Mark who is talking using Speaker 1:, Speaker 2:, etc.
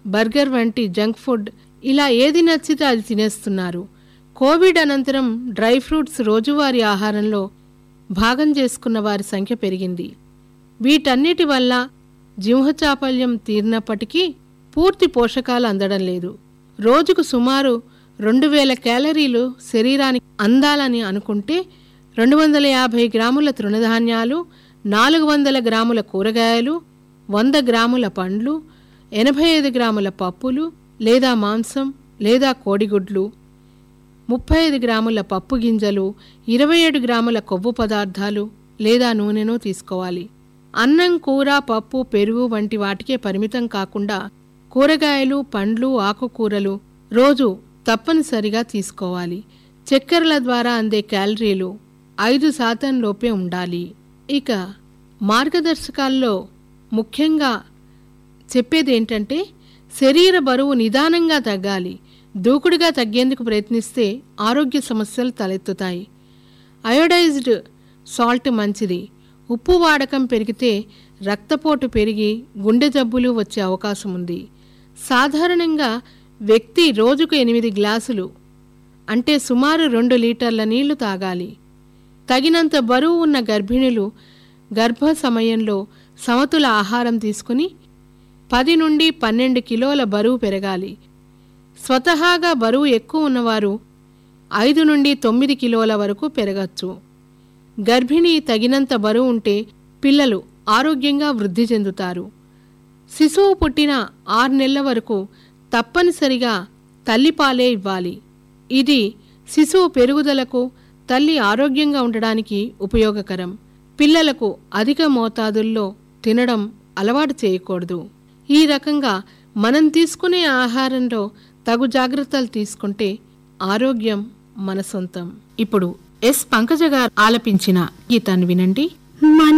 Speaker 1: burger వంటి junk food ఇలా ఏది నచ్చితే అది తినేస్తున్నారు కోవిడ్ అనంతరం డ్రై ఫ్రూట్స్ రోజువారీ ఆహారంలో భాగం చేసుకున్న వారి సంఖ్య పెరిగింది వీటన్నిటి వల్ల జింహచాపల్యం తీరినప్పటికీ పూర్తి పోషకాలు అందడం లేదు రోజుకు సుమారు రెండు వేల క్యాలరీలు శరీరానికి అందాలని అనుకుంటే రెండు వందల యాభై గ్రాముల తృణధాన్యాలు నాలుగు వందల గ్రాముల కూరగాయలు వంద గ్రాముల పండ్లు ఎనభై ఐదు గ్రాముల పప్పులు లేదా మాంసం లేదా కోడిగుడ్లు ముప్పై ఐదు గ్రాముల పప్పు గింజలు ఇరవై ఏడు గ్రాముల కొవ్వు పదార్థాలు లేదా నూనెను తీసుకోవాలి అన్నం కూర పప్పు పెరుగు వంటి వాటికే పరిమితం కాకుండా కూరగాయలు పండ్లు ఆకుకూరలు రోజు తప్పనిసరిగా తీసుకోవాలి చక్కెరల ద్వారా అందే క్యాలరీలు ఐదు శాతం లోపే ఉండాలి ఇక మార్గదర్శకాల్లో ముఖ్యంగా చెప్పేది ఏంటంటే శరీర బరువు నిదానంగా తగ్గాలి దూకుడుగా తగ్గేందుకు ప్రయత్నిస్తే ఆరోగ్య సమస్యలు తలెత్తుతాయి అయోడైజ్డ్ సాల్ట్ మంచిది ఉప్పు వాడకం పెరిగితే రక్తపోటు పెరిగి గుండె జబ్బులు వచ్చే అవకాశం ఉంది సాధారణంగా వ్యక్తి రోజుకు ఎనిమిది గ్లాసులు అంటే సుమారు రెండు లీటర్ల నీళ్లు తాగాలి తగినంత బరువు ఉన్న గర్భిణులు గర్భ సమయంలో సమతుల ఆహారం తీసుకుని పది నుండి పన్నెండు కిలోల బరువు పెరగాలి స్వతహాగా బరువు ఎక్కువ ఉన్నవారు ఐదు నుండి తొమ్మిది కిలోల వరకు పెరగచ్చు గర్భిణి తగినంత బరువు ఉంటే పిల్లలు ఆరోగ్యంగా వృద్ధి చెందుతారు శిశువు పుట్టిన ఆరు నెలల వరకు తప్పనిసరిగా తల్లిపాలే ఇవ్వాలి ఇది శిశువు పెరుగుదలకు తల్లి ఆరోగ్యంగా ఉండడానికి ఉపయోగకరం పిల్లలకు అధిక మోతాదుల్లో తినడం అలవాటు చేయకూడదు ఈ రకంగా మనం తీసుకునే ఆహారంలో తగు జాగ్రత్తలు తీసుకుంటే ఆరోగ్యం మన సొంతం ఇప్పుడు ఎస్ పంకజ గారు ఆలపించిన గీతాన్ని వినండి
Speaker 2: మన